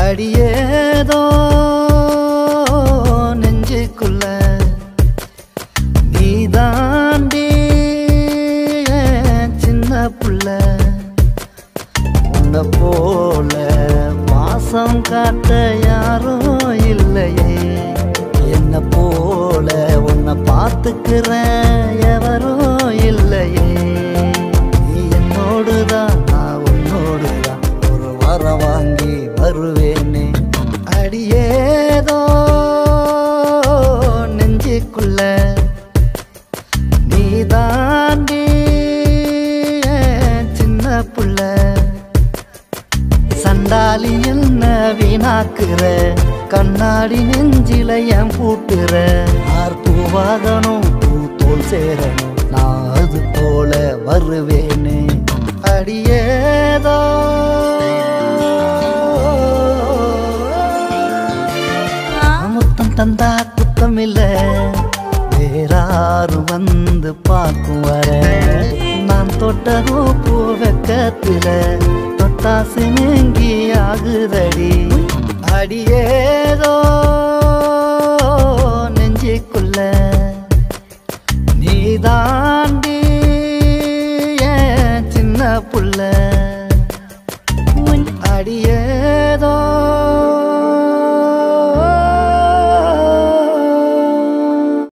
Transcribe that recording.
அடியேதோ நெஞ்சுக்குள்ள நீ தாண்டி சின்ன புள்ள உன்னை போல பாசம் காட்ட யாரும் இல்லையே என்ன போல உன்னை பார்த்துக்கிற எவரும் இல்லையே நீ என்னோடுதான் நான் உன்னோடுதான் ஒரு வாரம் வாங்கி வருவேனே அடியேதோ நெஞ்சுக்குள்ள நீ தாண்டி சின்ன புள்ள சண்டாளி என்ன வீணாக்குற கண்ணாடி நெஞ்சில என் பூட்டுற ஆர் பூவாகணும் பூ தோல் சேரணும் நான் அது போல வருவேனே அடியேதோ முத்தம் தந்தா குத்தம் இல்ல வேறாரும் வந்து பார்க்கும் வர நான் தொட்டதும் பூ வெக்கத்துல தொட்டாசு நீங்கி ஆகுதடி அடியேதோ நெஞ்சுக்குள்ள நீ தாண்டி சின்ன புள்ள அடியே